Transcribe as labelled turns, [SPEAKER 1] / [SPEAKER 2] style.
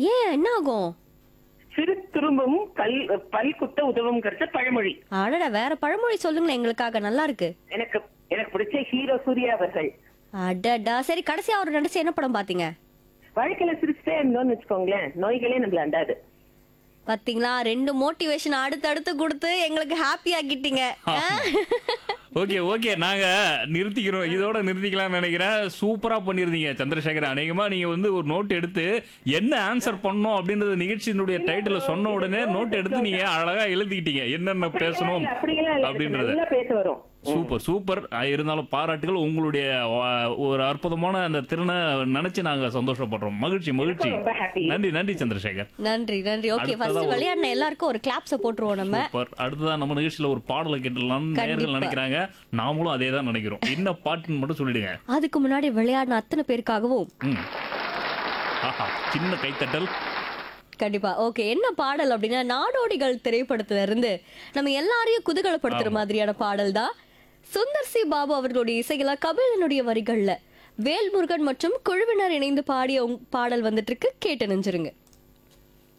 [SPEAKER 1] ஏன் என்ன ஆகும்
[SPEAKER 2] சிறு துரும்பும் கல் பல் குத்த உதவுங்கிறது பழமொழி
[SPEAKER 1] அடடா வேற பழமொழி சொல்லுங்களேன் எங்களுக்காக நல்லா இருக்கு
[SPEAKER 2] எனக்கு எனக்கு பிடிச்ச ஹீரோ சூர்யா அவர்கள்
[SPEAKER 1] அடடா சரி கடைசியா அவர் நடிச்ச என்ன படம் பாத்தீங்க
[SPEAKER 2] வாழ்க்கையில சிரிச்சுட்டே இருந்தோம்னு வச்சுக்கோங்களேன் நோய்களே நம்மள அண்டாது
[SPEAKER 1] பாத்தீங்களா ரெண்டு மோட்டிவேஷன் அடுத்தடுத்து கொடுத்து எங்களுக்கு ஹாப்பி ஆக்கிட்டீங்க ஆ?
[SPEAKER 3] ஓகே ஓகே நாங்க நிறுத்திக்கிறோம் இதோட நிறுத்திக்கலாம்னு நினைக்கிறேன் சூப்பரா பண்ணிருந்தீங்க சந்திரசேகர் அநேகமா நீங்க வந்து ஒரு நோட் எடுத்து என்ன ஆன்சர் பண்ணோம் அப்படின்றது நிகழ்ச்சியினுடைய டைட்டில் சொன்ன உடனே நோட் எடுத்து நீங்க அழகா எழுதிக்கிட்டீங்க என்னென்ன பேசணும்
[SPEAKER 2] அப்படியெல்லாம் இல்ல.
[SPEAKER 3] அப்படின்றத
[SPEAKER 2] நல்லா பேச வரும்
[SPEAKER 3] சூப்பர் சூப்பர் அஹ் இருந்தாலும் பாராட்டுகள் உங்களுடைய அஹ், ஒரு அற்புதமான அந்த திறனை நினைச்சு நாங்க சந்தோஷப்படுறோம் மகிழ்ச்சி மகிழ்ச்சி
[SPEAKER 2] ரொம்ப happy.
[SPEAKER 3] நன்றி நன்றி சந்திரசேகர்
[SPEAKER 1] நன்றி நன்றி ஓகே
[SPEAKER 3] அடுத்ததா
[SPEAKER 1] ஃபர்ஸ்ட்
[SPEAKER 3] ஒரு-
[SPEAKER 1] விளையாடின எல்லாருக்கும் ஒரு கிளாப்ஸ போட்டுருவோம் நம்ம
[SPEAKER 3] சூப்பர் அடுத்ததா நம்ம நிகழ்ச்சியில ஒரு பாடலை கேட்டுடலாம்னு நேயர்கள்
[SPEAKER 1] கண்டிப்பா.
[SPEAKER 3] நினைக்கிறாங்க நாமளும் அதே தான் நினைக்கிறோம் என்ன பாட்டுன்னு மட்டும் சொல்லிடுங்க
[SPEAKER 1] அதுக்கு முன்னாடி விளையாடின அத்தனை பேருக்காகவும்
[SPEAKER 3] ம். ஆஹா சின்ன கைத்தட்டல்
[SPEAKER 1] கண்டிப்பா ஓகே என்ன பாடல் அப்படின்னா நாடோடிகள் திரைப்படத்துல இருந்து நம்ம எல்லாரையும் குதூகலப்படுத்துற மாதிரியான பாடல் தான் சுந்தர் சி பாபு அவர்களுடைய இசையில கபிலனுடைய வரிகள்ல வேல்முருகன் மற்றும் குழுவினர் இணைந்து பாடிய உங்- பாடல் வந்துட்டு இருக்கு கேட்டு நெஞ்சிருங்க